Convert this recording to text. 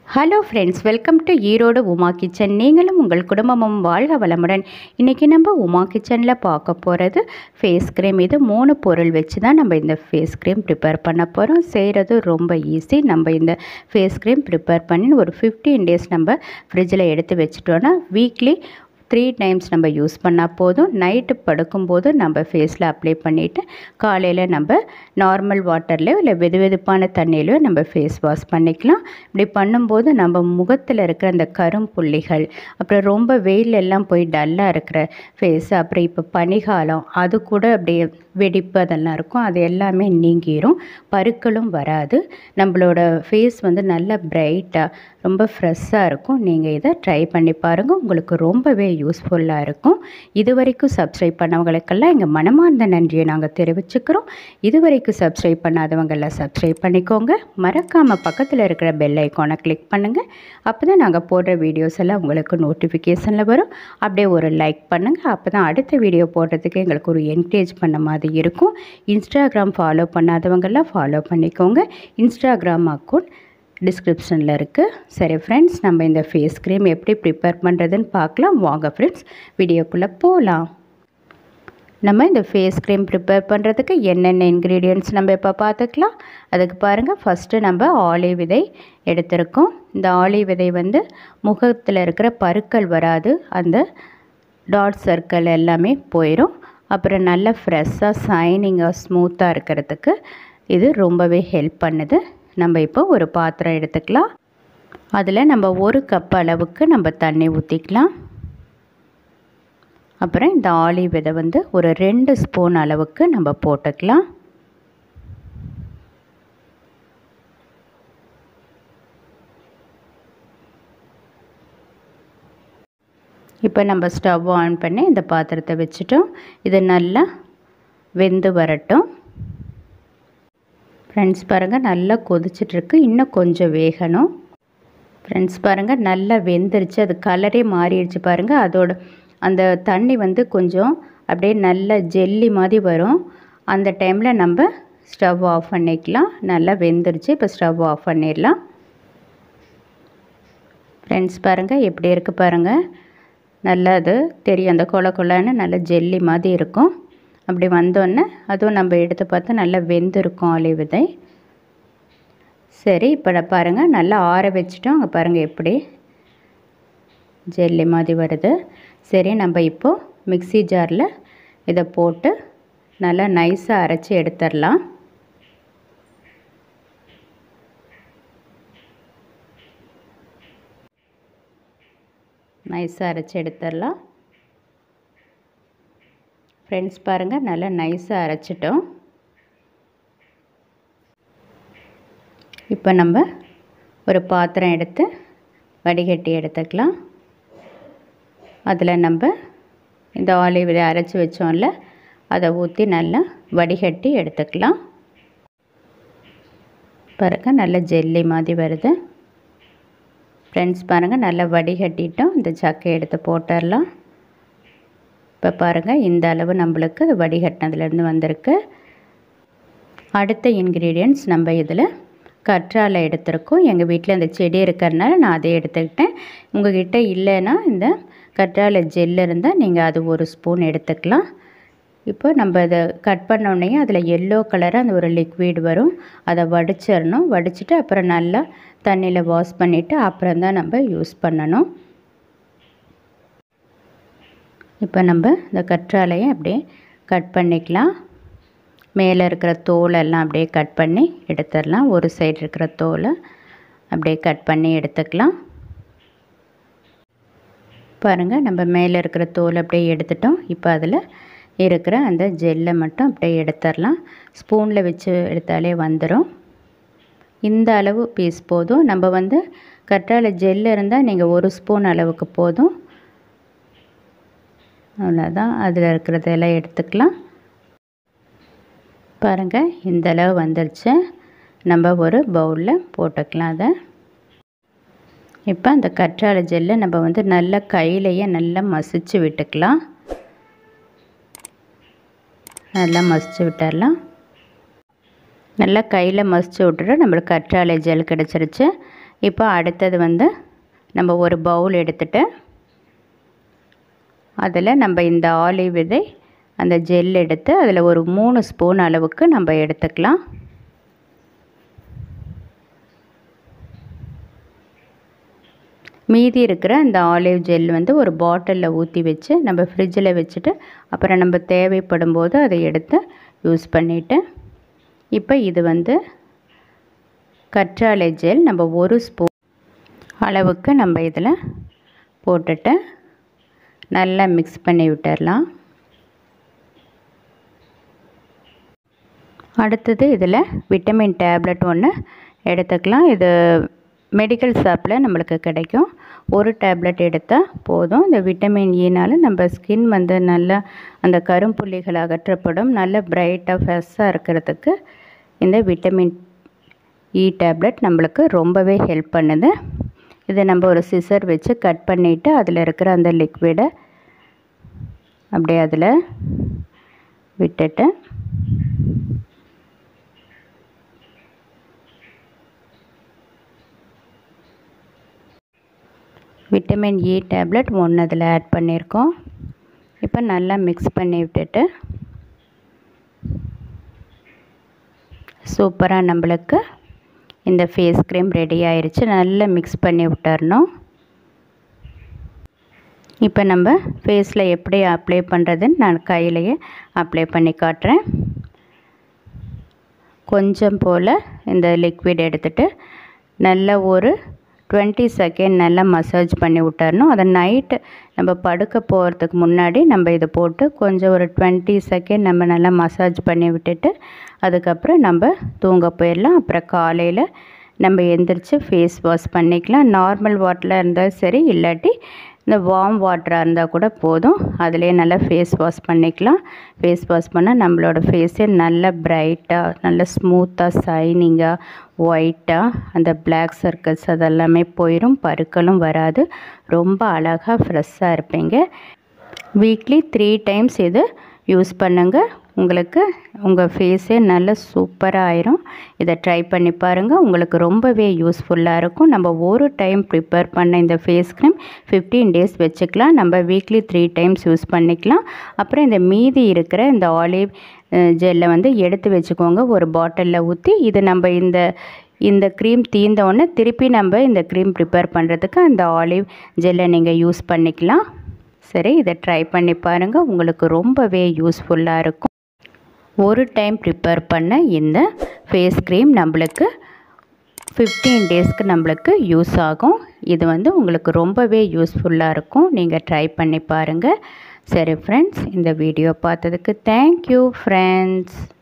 hello friends welcome to Erode Uma kitchen நீங்களும் உங்கள் குடும்பமும் வாழ்க வளமுடன் இன்றைக்கி நம்ம உமா கிச்சனில் பார்க்க போகிறது ஃபேஸ் க்ரீம் இது மூணு பொருள் வச்சு தான் நம்ம இந்த ஃபேஸ் க்ரீம் ப்ரிப்பேர் பண்ண போகிறோம் செய்கிறது ரொம்ப ஈஸி நம்ம இந்த ஃபேஸ் க்ரீம் ப்ரிப்பேர் பண்ணி ஒரு ஃபிஃப்டீன் டேஸ் நம்ம ஃப்ரிட்ஜில் எடுத்து வச்சுட்டோன்னா வீக்லி த்ரீ டைம்ஸ் நம்ம யூஸ் பண்ணால் போதும் நைட்டு படுக்கும்போது நம்ம ஃபேஸில் அப்ளை பண்ணிவிட்டு காலையில் நம்ம நார்மல் வாட்டர்லையோ இல்லை வெது வெதுப்பான தண்ணியிலையோ நம்ம ஃபேஸ் வாஷ் பண்ணிக்கலாம் இப்படி பண்ணும்போது நம்ம முகத்தில் இருக்கிற அந்த கரும்புள்ளிகள் அப்புறம் ரொம்ப வெயில் எல்லாம் போய் டல்லாக இருக்கிற ஃபேஸ் அப்புறம் இப்போ பனிகாலம் அது கூட அப்படியே வெடிப்பு அதெல்லாம் இருக்கும் அது எல்லாமே நீங்கிரும் பருக்களும் வராது நம்மளோட ஃபேஸ் வந்து நல்லா பிரைட்டாக ரொம்ப ஃப்ரெஷ்ஷாக இருக்கும் நீங்கள் இதை ட்ரை பண்ணி பாருங்கள் உங்களுக்கு ரொம்பவே யூஸ்ஃபுல்லாக இருக்கும் இது வரைக்கும் சப்ஸ்கிரைப் பண்ணவங்களுக்கெல்லாம் எங்கள் மனமார்ந்த நன்றியை நாங்கள் தெரிவிச்சுக்கிறோம் இது வரைக்கும் சப்ஸ்கிரைப் பண்ணாதவங்கெல்லாம் சப்ஸ்கிரைப் பண்ணிக்கோங்க மறக்காமல் பக்கத்தில் இருக்கிற பெல் ஐக்கானை கிளிக் பண்ணுங்கள் அப்போ தான் நாங்கள் போடுற வீடியோஸ் எல்லாம் உங்களுக்கு நோட்டிஃபிகேஷனில் வரும் அப்படியே ஒரு லைக் பண்ணுங்கள் அப்போ தான் அடுத்த வீடியோ போடுறதுக்கு எங்களுக்கு ஒரு என்கரேஜ் பண்ண மாதிரி இருக்கும் இன்ஸ்டாகிராம் ஃபாலோ பண்ணாதவங்கெல்லாம் ஃபாலோ பண்ணிக்கோங்க இன்ஸ்டாகிராம் அக்கௌண்ட் டிஸ்கிரிப்ஷனில் இருக்குது சரி ஃப்ரெண்ட்ஸ் நம்ம இந்த ஃபேஸ் க்ரீம் எப்படி ப்ரிப்பேர் பண்ணுறதுன்னு பார்க்கலாம் வாங்க ஃப்ரெண்ட்ஸ் வீடியோக்குள்ளே போகலாம் நம்ம இந்த ஃபேஸ் க்ரீம் ப்ரிப்பேர் பண்ணுறதுக்கு என்னென்ன இன்க்ரீடியன்ட்ஸ் நம்ம இப்போ பார்த்துக்கலாம் அதுக்கு பாருங்கள் ஃபஸ்ட்டு நம்ம ஆலி விதை எடுத்திருக்கோம் இந்த ஆலி விதை வந்து முகத்தில் இருக்கிற பருக்கள் வராது அந்த டாட் சர்க்கிள் எல்லாமே போயிடும் அப்புறம் நல்ல ஃப்ரெஷ்ஷாக ஷைனிங்காக ஸ்மூத்தாக இருக்கிறதுக்கு இது ரொம்பவே ஹெல்ப் பண்ணுது நம்ம இப்போ ஒரு பாத்திரம் எடுத்துக்கலாம் அதில் நம்ம ஒரு கப் அளவுக்கு நம்ம தண்ணி ஊற்றிக்கலாம் அப்புறம் இந்த ஆலிவ் விதை வந்து ஒரு ரெண்டு ஸ்பூன் அளவுக்கு நம்ம போட்டுக்கலாம் இப்போ நம்ம ஸ்டவ் ஆன் பண்ணி இந்த பாத்திரத்தை வச்சுட்டோம் இது நல்லா வெந்து வரட்டும் ஃப்ரெண்ட்ஸ் பாருங்கள் நல்லா கொதிச்சிட்ருக்கு இன்னும் கொஞ்சம் வேகணும் ஃப்ரெண்ட்ஸ் பாருங்கள் நல்லா வெந்துருச்சு அது கலரே மாறிடுச்சு பாருங்கள் அதோட அந்த தண்ணி வந்து கொஞ்சம் அப்படியே நல்ல ஜெல்லி மாதிரி வரும் அந்த டைமில் நம்ம ஸ்டவ் ஆஃப் பண்ணிக்கலாம் நல்லா வெந்துருச்சு இப்போ ஸ்டவ் ஆஃப் பண்ணிடலாம் ஃப்ரெண்ட்ஸ் பாருங்கள் எப்படி இருக்குது பாருங்கள் நல்லா அது தெரியும் அந்த கொல கொலன்னு நல்ல ஜெல்லி மாதிரி இருக்கும் அப்படி வந்தோடனே அதுவும் நம்ம எடுத்து பார்த்தா நல்லா வெந்திருக்கும் ஆலி விதை சரி இப்போ பாருங்கள் நல்லா ஆற வச்சுட்டோம் அங்கே பாருங்கள் எப்படி ஜெல்லி மாதிரி வருது சரி நம்ம இப்போது மிக்சி ஜாரில் இதை போட்டு நல்லா நைஸாக அரைச்சி எடுத்துடலாம் நைஸாக அரைச்சி எடுத்துடலாம் ஃப்ரெண்ட்ஸ் பாருங்கள் நல்லா நைஸாக அரைச்சிட்டோம் இப்போ நம்ம ஒரு பாத்திரம் எடுத்து வடிகட்டி எடுத்துக்கலாம் அதில் நம்ம இந்த ஆலிவ் இதை அரைச்சி வச்சோம்ல அதை ஊற்றி நல்லா வடிகட்டி எடுத்துக்கலாம் பாருங்கள் நல்ல ஜெல்லி மாதிரி வருது ஃப்ரெண்ட்ஸ் பாருங்கள் நல்லா வடிகட்டிட்டோம் இந்த சக்கை எடுத்து போட்டுடலாம் இப்போ பாருங்கள் இந்த அளவு நம்மளுக்கு அது வடிகட்டினதுலேருந்து வந்திருக்கு அடுத்த இன்க்ரீடியன்ட்ஸ் நம்ம இதில் கற்றாழை எடுத்திருக்கோம் எங்கள் வீட்டில் இந்த செடி இருக்கிறதுனால நான் அதை எடுத்துக்கிட்டேன் உங்கள்கிட்ட இல்லைன்னா இந்த கற்றாழை ஜெல் இருந்தால் நீங்கள் அது ஒரு ஸ்பூன் எடுத்துக்கலாம் இப்போ நம்ம அதை கட் பண்ணோடனே அதில் எல்லோ கலராக அந்த ஒரு லிக்விட் வரும் அதை வடிச்சிடணும் வடிச்சிட்டு அப்புறம் நல்லா தண்ணியில் வாஷ் பண்ணிவிட்டு அப்புறம் தான் நம்ம யூஸ் பண்ணணும் இப்போ நம்ம இந்த கற்றாழையை அப்படியே கட் பண்ணிக்கலாம் மேலே இருக்கிற தோலெல்லாம் அப்படியே கட் பண்ணி எடுத்துடலாம் ஒரு சைடு இருக்கிற தோலை அப்படியே கட் பண்ணி எடுத்துக்கலாம் பாருங்கள் நம்ம மேலே இருக்கிற தோல் அப்படியே எடுத்துட்டோம் இப்போ அதில் இருக்கிற அந்த ஜெல்லை மட்டும் அப்படியே எடுத்துடலாம் ஸ்பூனில் வச்சு எடுத்தாலே வந்துடும் இந்த அளவு பீஸ் போதும் நம்ம வந்து கற்றாழை ஜெல் இருந்தால் நீங்கள் ஒரு ஸ்பூன் அளவுக்கு போதும் அவ்வளோதான் அதில் இருக்கிறதெல்லாம் எடுத்துக்கலாம் பாருங்கள் இந்த அளவு வந்துருச்சு நம்ம ஒரு பவுலில் போட்டுக்கலாம் அதை இப்போ அந்த கற்றாழை ஜெல்லை நம்ம வந்து நல்லா கையிலையே நல்லா மசிச்சு விட்டுக்கலாம் நல்லா மசிச்சு விட்டுடலாம் நல்லா கையில் மசிச்சு விட்டுட்டு நம்மளுக்கு கற்றாழை ஜெல் கிடச்சிருச்சு இப்போ அடுத்தது வந்து நம்ம ஒரு பவுல் எடுத்துட்டு அதில் நம்ம இந்த ஆலிவ் விதை அந்த ஜெல் எடுத்து அதில் ஒரு மூணு ஸ்பூன் அளவுக்கு நம்ம எடுத்துக்கலாம் மீதி இருக்கிற அந்த ஆலிவ் ஜெல் வந்து ஒரு பாட்டிலில் ஊற்றி வச்சு நம்ம ஃப்ரிட்ஜில் வச்சுட்டு அப்புறம் நம்ம தேவைப்படும் போது அதை எடுத்து யூஸ் பண்ணிவிட்டு இப்போ இது வந்து கற்றாழை ஜெல் நம்ம ஒரு ஸ்பூன் அளவுக்கு நம்ம இதில் போட்டுட்டு நல்லா மிக்ஸ் பண்ணி விட்டுடலாம் அடுத்தது இதில் விட்டமின் டேப்லெட் ஒன்று எடுத்துக்கலாம் இது மெடிக்கல் ஷாப்பில் நம்மளுக்கு கிடைக்கும் ஒரு டேப்லெட் எடுத்தால் போதும் இந்த விட்டமின் ஈனால் நம்ம ஸ்கின் வந்து நல்லா அந்த கரும்புள்ளிகள் அகற்றப்படும் நல்ல பிரைட்டாக ஃப்ரெஷ்ஷாக இருக்கிறதுக்கு இந்த விட்டமின் இ டேப்லெட் நம்மளுக்கு ரொம்பவே ஹெல்ப் பண்ணுது இதை நம்ம ஒரு சிசர் வச்சு கட் பண்ணிவிட்டு அதில் இருக்கிற அந்த லிக்விடை அப்படியே அதில் விட்டுட்டு விட்டமின் இ டேப்லெட் ஒன்று அதில் ஆட் பண்ணியிருக்கோம் இப்போ நல்லா மிக்ஸ் பண்ணி விட்டுட்டு சூப்பராக நம்மளுக்கு இந்த ஃபேஸ் க்ரீம் ரெடி ஆயிடுச்சு நல்லா மிக்ஸ் பண்ணி விட்டுறணும் இப்போ நம்ம ஃபேஸில் எப்படி அப்ளை பண்ணுறதுன்னு நான் கையிலையே அப்ளை பண்ணி காட்டுறேன் கொஞ்சம் போல் இந்த லிக்விட் எடுத்துகிட்டு நல்ல ஒரு டுவெண்ட்டி செகண்ட் நல்லா மசாஜ் பண்ணி விட்டுறணும் அதை நைட்டு நம்ம படுக்க போகிறதுக்கு முன்னாடி நம்ம இதை போட்டு கொஞ்சம் ஒரு டுவெண்ட்டி செகண்ட் நம்ம நல்லா மசாஜ் பண்ணி விட்டுட்டு அதுக்கப்புறம் நம்ம தூங்க போயிடலாம் அப்புறம் காலையில் நம்ம எந்திரிச்சு ஃபேஸ் வாஷ் பண்ணிக்கலாம் நார்மல் வாட்டரில் இருந்தாலும் சரி இல்லாட்டி இந்த வார்ம் வாட்டராக இருந்தால் கூட போதும் அதிலே நல்லா ஃபேஸ் வாஷ் பண்ணிக்கலாம் ஃபேஸ் வாஷ் பண்ணால் நம்மளோட ஃபேஸே நல்ல பிரைட்டாக நல்ல ஸ்மூத்தாக ஷைனிங்காக ஒயிட்டாக அந்த பிளாக் சர்க்கிள்ஸ் அதெல்லாமே போயிடும் பருக்களும் வராது ரொம்ப அழகாக ஃப்ரெஷ்ஷாக இருப்பீங்க வீக்லி த்ரீ டைம்ஸ் இது யூஸ் பண்ணுங்கள் உங்களுக்கு உங்கள் ஃபேஸே நல்ல சூப்பராக ஆயிரும் இதை ட்ரை பண்ணி பாருங்கள் உங்களுக்கு ரொம்பவே யூஸ்ஃபுல்லாக இருக்கும் நம்ம ஒரு டைம் ப்ரிப்பேர் பண்ண இந்த ஃபேஸ் க்ரீம் ஃபிஃப்டீன் டேஸ் வச்சுக்கலாம் நம்ம வீக்லி த்ரீ டைம்ஸ் யூஸ் பண்ணிக்கலாம் அப்புறம் இந்த மீதி இருக்கிற இந்த ஆலிவ் ஜெல்லை வந்து எடுத்து வச்சுக்கோங்க ஒரு பாட்டிலில் ஊற்றி இது நம்ம இந்த இந்த க்ரீம் தீர்ந்த உடனே திருப்பி நம்ம இந்த க்ரீம் ப்ரிப்பேர் பண்ணுறதுக்கு அந்த ஆலிவ் ஜெல்லை நீங்கள் யூஸ் பண்ணிக்கலாம் சரி இதை ட்ரை பண்ணி பாருங்கள் உங்களுக்கு ரொம்பவே யூஸ்ஃபுல்லாக இருக்கும் ஒரு டைம் ப்ரிப்பேர் பண்ண இந்த ஃபேஸ் க்ரீம் நம்மளுக்கு ஃபிஃப்டீன் டேஸ்க்கு நம்மளுக்கு யூஸ் ஆகும் இது வந்து உங்களுக்கு ரொம்பவே யூஸ்ஃபுல்லாக இருக்கும் நீங்கள் ட்ரை பண்ணி பாருங்கள் சரி ஃப்ரெண்ட்ஸ் இந்த வீடியோ பார்த்ததுக்கு தேங்க்யூ ஃப்ரெண்ட்ஸ்